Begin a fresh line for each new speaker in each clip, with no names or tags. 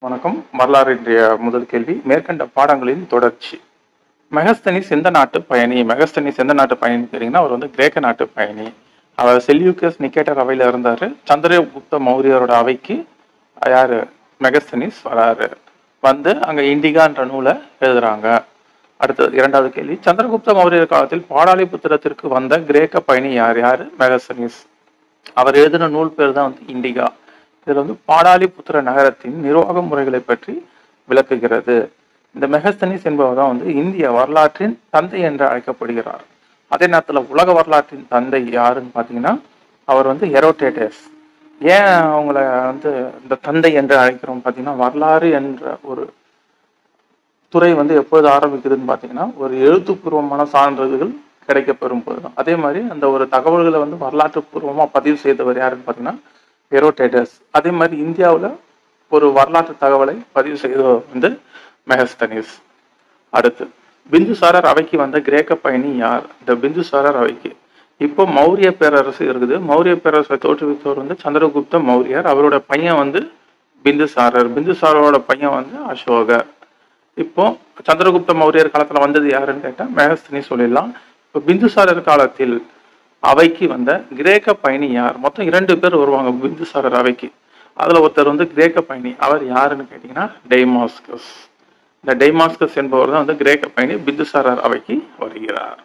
வணக்கம் வரலாறு இன்றைய முதல் கேள்வி மேற்கண்ட பாடங்களின் தொடர்ச்சி மெகஸ்தனிஸ் எந்த நாட்டு பயணி மெகஸ்தனிஸ் எந்த நாட்டு பயணின்னு கேட்டீங்கன்னா அவர் வந்து கிரேக்க நாட்டு பயணி அவர் செல்யூக்கஸ் நிக்கேட்டர் அவையில இருந்தாரு சந்திரகுப்த மௌரியரோட அவைக்கு யாரு மெகஸ்தனிஸ் வராரு வந்து அங்க இண்டிகான்ற நூலை எழுதுறாங்க அடுத்தது இரண்டாவது கேள்வி சந்திரகுப்த மௌரியர் காலத்தில் பாடாலிபுத்திரத்திற்கு வந்த கிரேக்க பயணி யார் யாரு மெகஸ்தனிஸ் அவர் எழுதின நூல் பேர் தான் வந்து இண்டிகா இதுல வந்து பாடாலிபுத்திர நகரத்தின் நிர்வாக முறைகளை பற்றி விளக்குகிறது இந்த மெகஸ்தனிஸ் என்பவர் தான் வந்து இந்திய வரலாற்றின் தந்தை என்று அழைக்கப்படுகிறார் அதே நேரத்துல உலக வரலாற்றின் தந்தை யாருன்னு பாத்தீங்கன்னா அவர் வந்து ஹெரோடேட்டஸ் ஏன் அவங்கள வந்து இந்த தந்தை என்று அழைக்கிறோம் பாத்தீங்கன்னா வரலாறு என்ற ஒரு துறை வந்து எப்பொழுது ஆரம்பிக்குதுன்னு பாத்தீங்கன்னா ஒரு எழுத்துப்பூர்வமான சான்றிதழ்கள் கிடைக்கப்பெறும் போது தான் அதே மாதிரி அந்த ஒரு தகவல்களை வந்து வரலாற்று பூர்வமா பதிவு செய்தவர் யாருன்னு பாத்தீங்கன்னா ஹெரோடேட்டஸ் அதே மாதிரி இந்தியாவுல ஒரு வரலாற்று தகவலை பதிவு செய்தவர் வந்து மெகஸ்தனிஸ் அடுத்து பிந்துசாரர் அவைக்கு வந்த கிரேக்க பயணி யார் இந்த பிந்துசாரர் அவைக்கு இப்போ மௌரிய பேரரசு இருக்குது மௌரிய பேரரசை தோற்றுவித்தவர் வந்து சந்திரகுப்த மௌரியர் அவரோட பையன் வந்து பிந்துசாரர் பிந்துசாரரோட பையன் வந்து அசோகர் இப்போ சந்திரகுப்த மௌரியர் காலத்துல வந்தது யாருன்னு கேட்டா மெகஸ்தனி சொல்லிடலாம் இப்போ பிந்துசாரர் காலத்தில் அவைக்கு வந்த கிரேக்க பயணி யார் மொத்தம் இரண்டு பேர் வருவாங்க பிந்துசாரர் அவைக்கு அதுல ஒருத்தர் வந்து கிரேக்க பயணி அவர் யாருன்னு கேட்டீங்கன்னா டெய்மாஸ்கஸ் இந்த டெய்மாஸ்கஸ் என்பவர் தான் வந்து கிரேக்க பயணி பிந்துசாரர் அவைக்கு வருகிறார்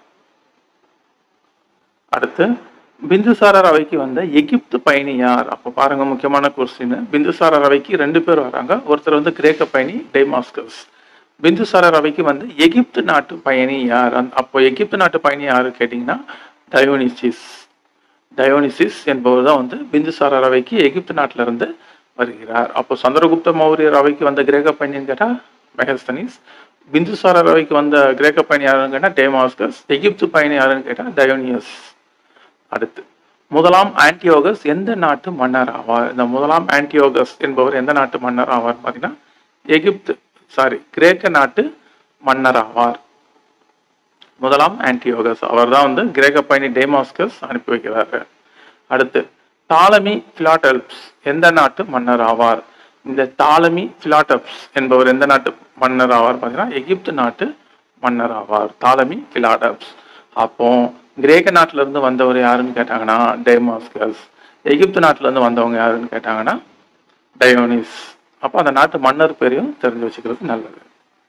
அடுத்து பிந்துசாரர் அவைக்கு வந்த எகிப்து பயணி யார் அப்ப பாருங்க முக்கியமான கொஸ்டின் பிந்துசாரர் அவைக்கு ரெண்டு பேர் வராங்க ஒருத்தர் வந்து கிரேக்க பயணி டெய்மாஸ்கஸ் பிந்துசாரர் அவைக்கு வந்து எகிப்து நாட்டு பயணி யார் அந்த- அப்போ எகிப்து நாட்டு பயணி யாரு கேட்டீங்கன்னா டயோனிசிஸ் டயோனிசிஸ் என்பவர் தான் வந்து பிந்துசாரர் அவைக்கு எகிப்து நாட்டில இருந்து வருகிறார் அப்போ சந்திரகுப்த மௌரியர் அவைக்கு வந்த கிரேக்க பயணின்னு கேட்டா மெகஸ்தனிஸ் பிந்துசாரர் அவைக்கு வந்த கிரேக்க பயணி யாருன்னு கேட்டா டேமாஸ்கஸ் எகிப்து பயணி யாருன்னு கேட்டா டயோனியஸ் அடுத்து முதலாம் ஆன்டியோகஸ் எந்த நாட்டு மன்னர் ஆவார் இந்த முதலாம் ஆன்டியோகஸ் என்பவர் எந்த நாட்டு மன்னர் ஆவார் பார்த்தீங்கன்னா எகிப்து சாரி கிரேக்க நாட்டு மன்னர் ஆவார் முதலாம் ஆன்டியோகஸ் அவர் தான் வந்து கிரேக்க பயணி டேமாஸ்கஸ் அனுப்பி வைக்கிறாரு அடுத்து டாலமி பிலாட்டல்ப்ஸ் எந்த நாட்டு மன்னர் ஆவார் இந்த டாலமி பிலாட்டப்ஸ் என்பவர் எந்த நாட்டு மன்னர் ஆவார் பார்த்தீங்கன்னா எகிப்து நாட்டு மன்னர் ஆவார் டாலமி பிலாட்டப்ஸ் அப்போ கிரேக்க நாட்டுல இருந்து வந்தவர் யாருன்னு கேட்டாங்கன்னா டேமாஸ்கஸ் எகிப்து நாட்டுல இருந்து வந்தவங்க யாருன்னு கேட்டாங்கன்னா டயோனிஸ் அப்போ அந்த நாட்டு மன்னர் பேரையும் தெரிஞ்சு வச்சுக்கிறது நல்லது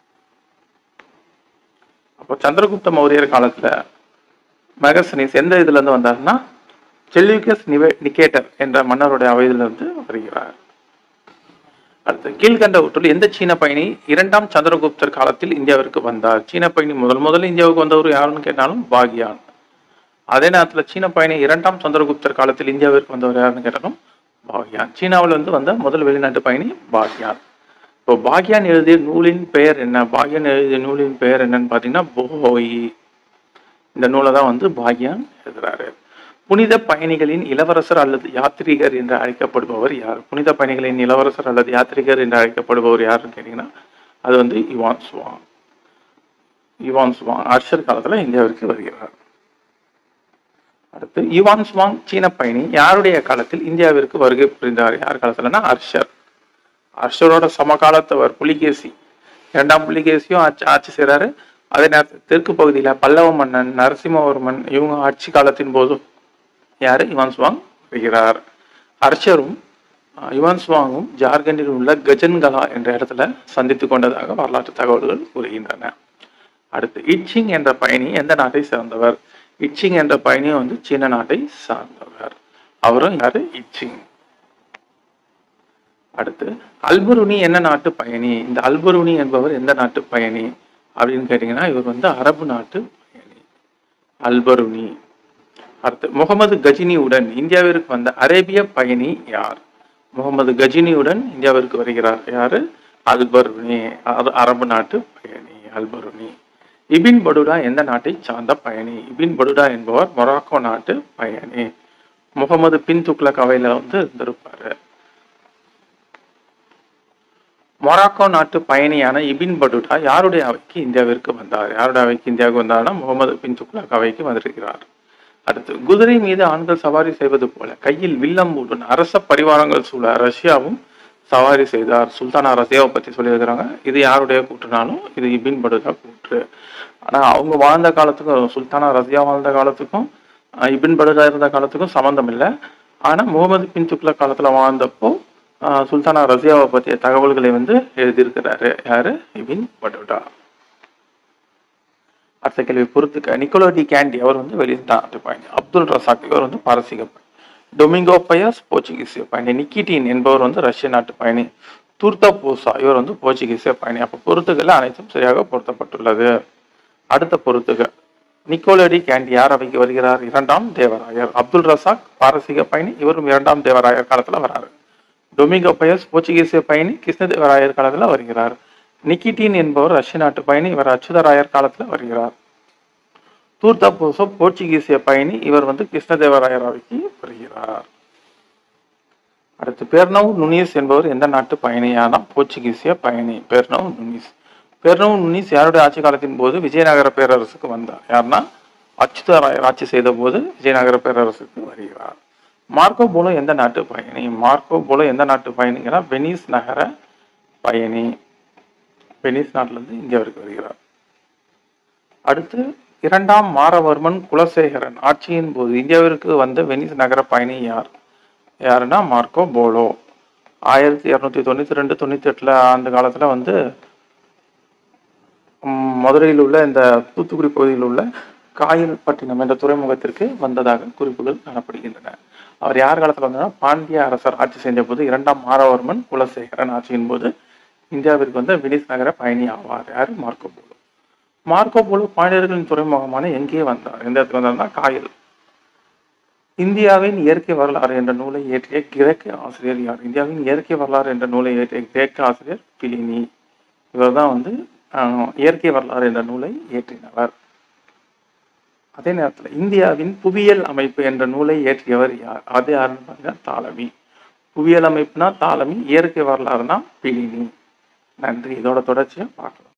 அப்போ சந்திரகுப்த மௌரியர் காலத்துல மெகசனிஸ் எந்த இதுல இருந்து வந்தாருன்னா செல்யூக்கஸ் நிவே நிக்கேட்டர் என்ற மன்னருடைய அவையிலிருந்து வருகிறார் அடுத்து கீழ்கண்டவற்றுள் எந்த சீன பயணி இரண்டாம் சந்திரகுப்தர் காலத்தில் இந்தியாவிற்கு வந்தார் சீன பயணி முதல் முதல்ல இந்தியாவுக்கு வந்தவர் யாருன்னு கேட்டாலும் பாகியான் அதே நேரத்துல சீன பயணி இரண்டாம் சந்திரகுப்தர் காலத்தில் இந்தியாவிற்கு வந்தவர் யாருன்னு கேட்டாலும் பாகியான் சீனாவில் வந்து வந்த முதல் வெளிநாட்டு பயணி பாகியான் இப்போ பாகியான் எழுதிய நூலின் பெயர் என்ன பாகியான் எழுதிய நூலின் பெயர் என்னன்னு பார்த்தீங்கன்னா போய் இந்த நூலை தான் வந்து பாகியான் எழுதுறாரு புனித பயணிகளின் இளவரசர் அல்லது யாத்ரீகர் என்று அழைக்கப்படுபவர் யார் புனித பயணிகளின் இளவரசர் அல்லது யாத்ரீகர் என்று அழைக்கப்படுபவர் யாருன்னு கேட்டீங்கன்னா அது வந்து இவான் சுவாங் இவான் சுவாங் அர்ஷர் காலத்துல இந்தியாவிற்கு வருகிறார் அடுத்து இவான் சுவாங் சீன பயணி யாருடைய காலத்தில் இந்தியாவிற்கு வருகை புரிந்தார் யார் காலத்துலன்னா அர்ஷர் அர்ஷரோட சமகாலத்தவர் புலிகேசி இரண்டாம் புலிகேசியும் ஆட்சி ஆட்சி செய்றாரு அதே நேரத்தில் தெற்கு பகுதியில பல்லவ மன்னன் நரசிம்மவர்மன் இவங்க ஆட்சி காலத்தின் போதும் யாரு இவான் சுவாங் வருகிறார் அர்ஷரும் அஹ், இவான் சுவாங்கும் ஜார்க்கண்டில் உள்ள கஜன்கலா என்ற இடத்துல சந்தித்து கொண்டதாக வரலாற்று தகவல்கள் கூறுகின்றன அடுத்து இச்சிங் என்ற பயணி எந்த நாட்டை சேர்ந்தவர் இச்சிங் என்ற பயணி வந்து சீன நாட்டை சார்ந்தவர் அவரும் யாரு இச்சிங் அடுத்து அல்பருனி என்ன நாட்டு பயணி இந்த அல்பருனி என்பவர் எந்த நாட்டு பயணி அப்படின்னு கேட்டீங்கன்னா இவர் வந்து அரபு நாட்டு பயணி அல்பருனி அடுத்து முகமது கஜினியுடன் இந்தியாவிற்கு வந்த அரேபிய பயணி யார் முகமது கஜினியுடன் இந்தியாவிற்கு வருகிறார் யாரு அல்பருனி அது அரபு நாட்டு பயணி அல்பருனி இபின் படுடா எந்த நாட்டை சார்ந்த பயணி இபின் படுடா என்பவர் மொராக்கோ நாட்டு பயணி முகமது பின் துக்ளக் அவையில வந்து இருந்திருப்பாரு மொராக்கோ நாட்டு பயணியான இபின் படுடா யாருடைய அவைக்கு இந்தியாவிற்கு வந்தார் யாருடைய அவைக்கு இந்தியாவுக்கு வந்தார்னா முகமது பின் துக்ளக் அவைக்கு வந்திருக்கிறார் அடுத்து குதிரை மீது ஆண்கள் சவாரி செய்வது போல கையில் வில்லம்புடன் அரச பரிவாரங்கள் சூழ ரஷ்யாவும் சவாரி செய்தார் சுல்தானா ரசியாவை பத்தி சொல்லியிருக்கிறாங்க இது யாருடைய கூற்றுனாலும் இது இபின் படுதா கூற்று ஆனா அவங்க வாழ்ந்த காலத்துக்கும் சுல்தானா ரசியா வாழ்ந்த காலத்துக்கும் அஹ், இபின் படுதா இருந்த காலத்துக்கும் சம்மந்தம் இல்லை ஆனா முகமது பின் துக்ளக் காலத்துல வாழ்ந்தப்போ அஹ், சுல்தானா ரசியாவை பற்றிய தகவல்களை வந்து எழுதியிருக்கிறாரு யாரு இபின் படுடா அடுத்த கேள்வி பொறுத்துக்க நிக்கோலோ டி கேண்டி அவர் வந்து வெளிநாட்டு பயணி அப்துல் ரசாக் இவர் வந்து பாரசீக பயணி டொமிங்கோ பயஸ் போர்ச்சுகீசிய பயணி நிக்கிட்டின் என்பவர் வந்து ரஷ்ய நாட்டு பயணி துர்தா பூசா இவர் வந்து போர்ச்சுகீசிய பயணி அப்போ பொறுத்துக்கள் அனைத்தும் சரியாக பொருத்தப்பட்டுள்ளது அடுத்த பொறுத்துக நிக்கோலோ டி கேண்டி யார் அவைக்கு வருகிறார் இரண்டாம் தேவராயர் அப்துல் ரசாக் பாரசீக பயணி இவரும் இரண்டாம் தேவராயர் காலத்துல வராரு டொமிங்கோ பயஸ் போர்ச்சுகீசிய பயணி கிருஷ்ணதேவராயர் காலத்துல வருகிறார் நிக்கிட்டின் என்பவர் ரஷ்ய நாட்டு பயணி இவர் அச்சுதராயர் காலத்துல வருகிறார் தூர்தா போசோ போர்ச்சுகீசிய பயணி இவர் வந்து கிருஷ்ணதேவராயர் அவைக்கு வருகிறார் அடுத்து பெர்னவ் நுனீஸ் என்பவர் எந்த நாட்டு பயணியானா போர்ச்சுகீசிய பயணி பெர்னவ் நுனீஸ் பெர்னவ் நுனீஸ் யாருடைய ஆட்சி காலத்தின் போது விஜயநகர பேரரசுக்கு வந்தார் யாருன்னா அச்சுதராயர் ஆட்சி செய்த போது விஜயநகர பேரரசுக்கு வருகிறார் மார்க்கோ போலோ எந்த நாட்டு பயணி மார்க்கோ போலோ எந்த நாட்டு பயணிங்கன்னா வெனிஸ் நகர பயணி வெனிஸ் நாட்டிலிருந்து இந்தியாவிற்கு வருகிறார் அடுத்து இரண்டாம் மாரவர்மன் குலசேகரன் ஆட்சியின் போது இந்தியாவிற்கு வந்த வெனிஸ் நகர பயணி யார் யாருன்னா மார்க்கோ போலோ ஆயிரத்தி இரநூத்தி தொண்ணூத்தி ரெண்டு தொண்ணூத்தி எட்டுல ஆண்டு காலத்துல வந்து ம், மதுரையில் உள்ள இந்த தூத்துக்குடி பகுதியில் உள்ள காயல்பட்டினம் என்ற துறைமுகத்திற்கு வந்ததாக குறிப்புகள் காணப்படுகின்றன அவர் யார் காலத்துல வந்தார் பாண்டிய அரசர் ஆட்சி செஞ்ச போது இரண்டாம் மாரவர்மன் குலசேகரன் ஆட்சியின் போது இந்தியாவிற்கு வந்த வெனிஸ் நகர பயணி ஆவார் யார் மார்க்கோ போலோ மார்க்கோ போலோ பாண்டியர்களின் துறைமுகமான எங்கே வந்தார் எந்த இடத்துக்கு வந்தார்னா காயல் இந்தியாவின் இயற்கை வரலாறு என்ற நூலை இயற்றிய கிரேக்க ஆசிரியர் யார் இந்தியாவின் இயற்கை வரலாறு என்ற நூலை இயற்றிய கிரேக்க ஆசிரியர் பிலினி இவர் தான் வந்து ஆஹ், இயற்கை வரலாறு என்ற நூலை இயற்றினவர் அதே நேரத்தில் இந்தியாவின் புவியியல் அமைப்பு என்ற நூலை இயற்றியவர் யார் அது யாருன்னு பார்த்தீங்கன்னா தாலமி புவியியல் அமைப்புனா தாலமி இயற்கை வரலாறுனா பிலினி நன்றி இதோட தொடர்ச்சியை பார்க்கலாம்